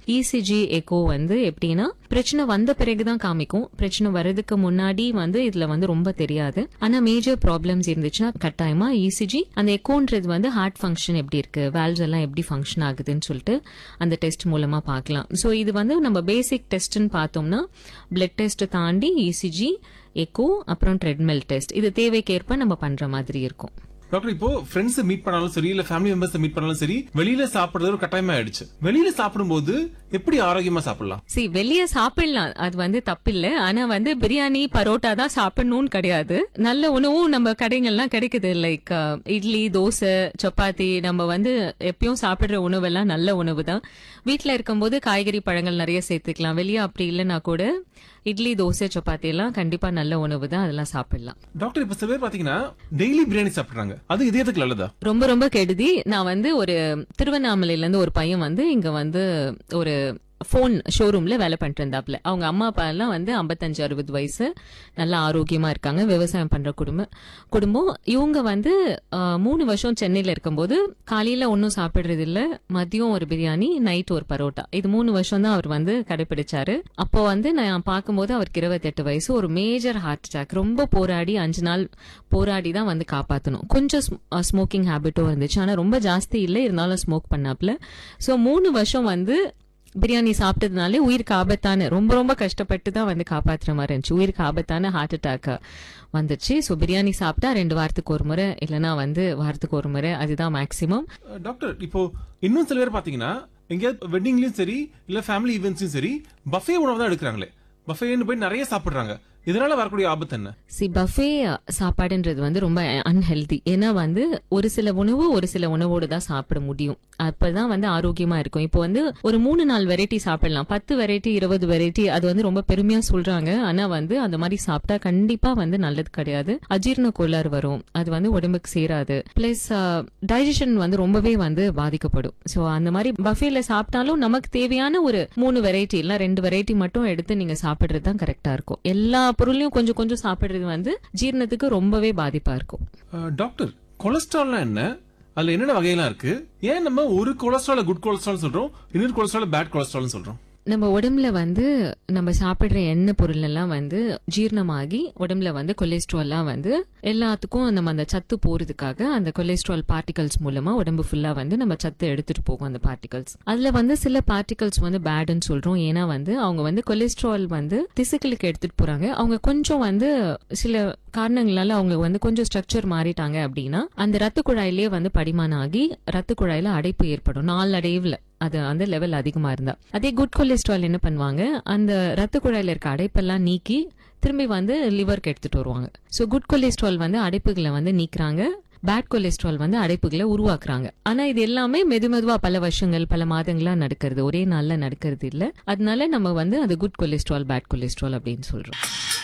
ECG echo வந்து எப்படின்னா பிரச்சனை வந்த பிறகுதான் காமிக்கும் பிரச்சனை வர்றதுக்கு முன்னாடி வந்து இதுல வந்து ரொம்ப தெரியாது ஆனா மேஜர் ப்ராப்ளம்ஸ் இருந்துச்சுன்னா கட்டாயமா இசிஜி அந்த எக்கோன்றது வந்து ஹார்ட் ஃபங்க்ஷன் எப்படி இருக்கு வேல்ஸ் எல்லாம் எப்படி ஃபங்க்ஷன் ஆகுதுன்னு சொல்லிட்டு அந்த டெஸ்ட் மூலமா பார்க்கலாம் ஸோ இது வந்து நம்ம பேசிக் டெஸ்ட்னு பார்த்தோம்னா பிளட் டெஸ்ட் தாண்டி இசிஜி எக்கோ அப்புறம் ட்ரெட்மில் டெஸ்ட் இது தேவைக்கேற்ப நம்ம பண்ற மாதிரி இருக்கும் டாக்டர் இப்போ ஃப்ரெண்ட்ஸ் மீட் பண்ணாலும் சரி இல்ல ஃபேமிலி மெம்பர்ஸ் மீட் பண்ணாலும் சரி வெளியில சாப்பிடுறது ஒரு கட்டாயமா ஆயிடுச்சு வெளியில சாப்பிடும்போது எப்படி ஆரோக்கியமா சாப்பிடலாம் சி வெளிய சாப்பிடலாம் அது வந்து தப்பில்ல ஆனா வந்து பிரியாணி பரோட்டா தான் சாப்பிடணும்னு கிடையாது நல்ல உணவும் நம்ம கடைகள்லாம் கிடைக்குது லைக் இட்லி தோசை சப்பாத்தி நம்ம வந்து எப்பயும் சாப்பிடுற உணவெல்லாம் நல்ல உணவு தான் வீட்ல இருக்கும்போது காய்கறி பழங்கள் நிறைய சேர்த்துக்கலாம் வெளியே அப்படி இல்லைன்னா கூட இட்லி தோசை சப்பாத்தி எல்லாம் கண்டிப்பா நல்ல உணவு தான் அதெல்லாம் சாப்பிடலாம் டாக்டர் இப்ப சில பேர் பாத்தீங்கன்னா டெய்லி பிரியாணி சாப்பிடுறாங்க அது இதயத்துக்கு நல்லதா ரொம்ப ரொம்ப கெடுதி நான் வந்து ஒரு திருவண்ணாமலையில இருந்து ஒரு பையன் வந்து இங்க வந்து ஒரு ஃபோன் ஷோரூம்ல வேலை பண்ணிட்டு இருந்தாப்ல அவங்க அம்மா அப்பா எல்லாம் வந்து ஐம்பத்தஞ்சு அறுபது வயசு நல்லா ஆரோக்கியமா இருக்காங்க விவசாயம் பண்ற குடும்பம் குடும்பம் இவங்க வந்து ஆஹ், மூணு வருஷம் சென்னையில இருக்கும்போது காலையில ஒன்றும் சாப்பிடுறது இல்ல மதியம் ஒரு பிரியாணி நைட் ஒரு பரோட்டா இது மூணு வருஷம் தான் அவர் வந்து கடைபிடிச்சாரு அப்போ வந்து நான் பார்க்கும்போது அவருக்கு இருபத்தெட்டு வயசு ஒரு மேஜர் ஹார்ட் அட்டாக் ரொம்ப போராடி அஞ்சு நாள் போராடி தான் வந்து காப்பாத்தணும் கொஞ்சம் ஸ்மோக்கிங் ஹேபிட்டும் இருந்துச்சு ஆனா ரொம்ப ஜாஸ்தி இல்லை இருந்தாலும் ஸ்மோக் பண்ணாப்ல ஸோ மூணு வருஷம் வந்து பிரியாணி சாப்பிட்டதுனாலே உயிருக்கு ஆபத்தான ரொம்ப ரொம்ப கஷ்டப்பட்டு தான் வந்து காப்பாத்துற மாதிரி இருந்துச்சு உயிருக்கு ஆபத்தான ஹார்ட் அட்டாக் வந்துச்சு ஸோ பிரியாணி சாப்பிட்டா ரெண்டு வாரத்துக்கு ஒரு முறை இல்லைன்னா வந்து வாரத்துக்கு ஒரு முறை அதுதான் மேக்சிமம் அஹ் டாக்டர் இப்போ இன்னும் சில பேர் பாத்தீங்கன்னா எங்கேயாவது வெட்டிங்லயும் சரி இல்ல ஃபேமிலி ஈவெண்ட்ஸும் சரி பஃபே உணவு தான் எடுக்கிறாங்களே பஃபேன்னு போய் நிறைய சாப்பிடுறாங்க இதனால வரக்கூடிய ஆபத்து என்ன சி பஃபே சாப்பாடுன்றது வந்து ரொம்ப அன்ஹெல்தி ஏன்னா வந்து ஒரு சில உணவு ஒரு சில உணவோடு தான் சாப்பிட முடியும் அப்பதான் வந்து ஆரோக்கியமா இருக்கும் இப்போ வந்து ஒரு மூணு நாலு வெரைட்டி சாப்பிடலாம் பத்து வெரைட்டி இருபது வெரைட்டி அது வந்து ரொம்ப பெருமையா சொல்றாங்க ஆனா வந்து அந்த மாதிரி சாப்பிட்டா கண்டிப்பா வந்து நல்லது கிடையாது அஜீரண கோளாறு வரும் அது வந்து உடம்புக்கு சேராது பிளஸ் டைஜஷன் வந்து ரொம்பவே வந்து பாதிக்கப்படும் ஸோ அந்த மாதிரி பஃபேல சாப்பிட்டாலும் நமக்கு தேவையான ஒரு மூணு வெரைட்டி இல்ல ரெண்டு வெரைட்டி மட்டும் எடுத்து நீங்க சாப்பிடுறது தான் கரெக்டா இருக்கும் எல்லா பொருளையும் கொஞ்சம் கொஞ்சம் சாப்பிடுறது வந்து ஜீரணத்துக்கு ரொம்பவே பாதிப்பா இருக்கும் அஹ் டாக்டர் கொலஸ்ட்ரால்னா என்ன அதுல என்னென்ன வகையெல்லாம் இருக்கு ஏன் நம்ம ஒரு கொலஸ்ட்ரால் குட் கொலஸ்ட்ரால் சொல்றோம் இன்னொரு கொலஸ்ட்ரால் பேட் கொலஸ்ட்ரால் சொல்றோம் நம்ம உடம்புல வந்து நம்ம சாப்பிடுற எண்ணெய் பொருள் எல்லாம் வந்து ஜீரணமாகி உடம்புல வந்து கொலஸ்ட்ரால்லாம் வந்து எல்லாத்துக்கும் நம்ம அந்த சத்து போறதுக்காக அந்த கொலஸ்ட்ரால் பார்ட்டிகல்ஸ் மூலமா உடம்பு ஃபுல்லா வந்து நம்ம சத்து எடுத்துட்டு போகும் அந்த பார்ட்டிகல்ஸ் அதுல வந்து சில பார்ட்டிகல்ஸ் வந்து பேடுன்னு சொல்றோம் ஏன்னா வந்து அவங்க வந்து கொலஸ்ட்ரால் வந்து திசுக்களுக்கு எடுத்துட்டு போறாங்க அவங்க கொஞ்சம் வந்து சில காரணங்களால அவங்க வந்து கொஞ்சம் ஸ்ட்ரக்சர் மாறிட்டாங்க அப்படின்னா அந்த ரத்த குழாயிலேயே வந்து படிமானம் ஆகி ரத்த குழாயில அடைப்பு ஏற்படும் நாளடைவுல அது அந்த லெவல் அதிகமா இருந்தா அதே குட் கொலஸ்ட்ரால் என்ன பண்ணுவாங்க அந்த ரத்த குழாயில இருக்க அடைப்பெல்லாம் நீக்கி திரும்பி வந்து லிவருக்கு எடுத்துட்டு வருவாங்க சோ குட் கொலஸ்ட்ரால் வந்து அடைப்புகளை வந்து நீக்குறாங்க பேட் கொலஸ்ட்ரால் வந்து அடைப்புகளை உருவாக்குறாங்க ஆனா இது எல்லாமே மெது மெதுவா பல வருஷங்கள் பல மாதங்களா நடக்கிறது ஒரே நாள்ல நடக்கிறது இல்ல அதனால நம்ம வந்து அது குட் கொலஸ்ட்ரால் பேட் கொலஸ்ட்ரால் அப்படின்னு சொல்றோம்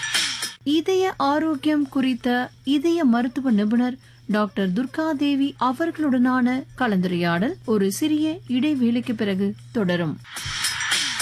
இதய ஆரோக்கியம் குறித்த இதய மருத்துவ நிபுணர் டாக்டர் துர்கா தேவி அவர்களுடனான கலந்துரையாடல் ஒரு சிறிய இடைவேளைக்கு பிறகு தொடரும்